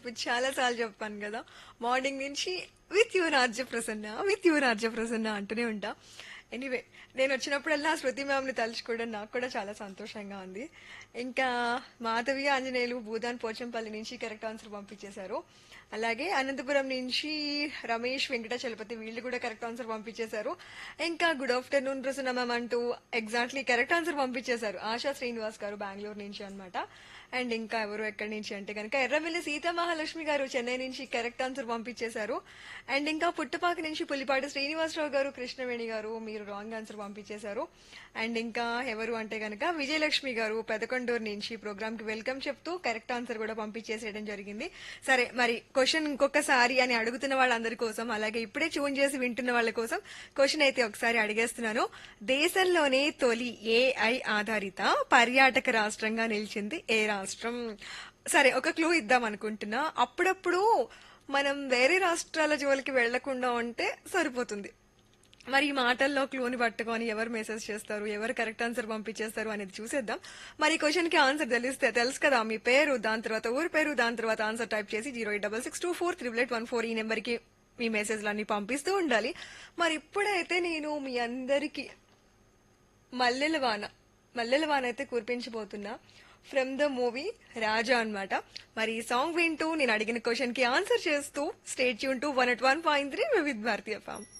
చెప్పి చాలా సార్లు చెప్పాను కదా మార్నింగ్ నుంచి విత్ యువర్ రాజ్య ప్రసన్న విత్ యువర్ రాజ్య ప్రసన్న అంటూనే ఉంటా ఎనీవే నేను వచ్చినప్పుడల్లా శృతి మ్యామ్ని తలుచుకోవడం నాకు కూడా చాలా సంతోషంగా ఉంది ఇంకా మాధవి ఆంజనేయులు భూదాన్ పోచంపల్లి నుంచి కరెక్ట్ ఆన్సర్ పంపించేశారు అలాగే అనంతపురం నుంచి రమేష్ వెంకట చలపతి వీళ్ళు కూడా కరెక్ట్ ఆన్సర్ పంపించేశారు ఇంకా గుడ్ ఆఫ్టర్నూన్ ప్రసన్న మ్యామ్ అంటూ ఎగ్జాక్ట్లీ కరెక్ట్ ఆన్సర్ పంపించేశారు ఆశా శ్రీనివాస్ గారు బెంగళూరు నుంచి అన్నమాట అండ్ ఇంకా ఎవరు ఎక్కడి నుంచి అంటే కనుక ఎర్రమిల్లి సీతా మహాలక్ష్మి గారు చెన్నై నుంచి కరెక్ట్ ఆన్సర్ పంపించేశారు అండ్ ఇంకా పుట్టపాక నుంచి పులిపాటి శ్రీనివాసరావు గారు కృష్ణవేణి గారు మీరు రాంగ్ ఆన్సర్ పంపించేశారు అండ్ ఇంకా ఎవరు అంటే కనుక విజయలక్ష్మి గారు పెదకొండూరు నుంచి ప్రోగ్రామ్ కి వెల్కమ్ చెప్తూ కరెక్ట్ ఆన్సర్ కూడా పంపించేసేయడం జరిగింది సరే మరి క్వశ్చన్ ఇంకొకసారి అని అడుగుతున్న వాళ్ళందరి కోసం అలాగే ఇప్పుడే ట్యూన్ చేసి వింటున్న వాళ్ళ కోసం క్వశ్చన్ అయితే ఒకసారి అడిగేస్తున్నాను దేశంలోనే తొలి ఏఐ ఆధారిత పర్యాటక రాష్ట్రంగా నిలిచింది ఏ రాష్ట్రం సరే ఒక క్లూ ఇద్దాం అనుకుంటున్నా అప్పుడప్పుడు మనం వేరే రాష్ట్రాల జోలికి వెళ్లకుండా ఉంటే సరిపోతుంది మరి ఈ మాటల్లో క్లూని పట్టుకొని ఎవరు మెసేజ్ చేస్తారు ఎవరు కరెక్ట్ ఆన్సర్ పంపించేస్తారు అనేది చూసేద్దాం మరి ఈ క్వశ్చన్ కి ఆన్సర్ తెలిస్తే తెలుసు కదా మీ పేరు దాని తర్వాత ఊరి పేరు దాని తర్వాత ఆన్సర్ టైప్ చేసి zero eight double six two four triple eight one four ఈ నెంబర్ కి మీ మెసేజ్లు అన్ని పంపిస్తూ ఉండాలి మరి ఇప్పుడైతే నేను మీ అందరికి మల్లెల వాన మల్లెల వాన అయితే కురిపించబోతున్నా ఫ్రమ్ ద మూవీ రాజా అన్నమాట మరి ఈ సాంగ్ వింటూ నేను అడిగిన క్వశ్చన్ కి ఆన్సర్ చేస్తూ స్టేట్ యూన్ two one eight one point three with Bharatiya form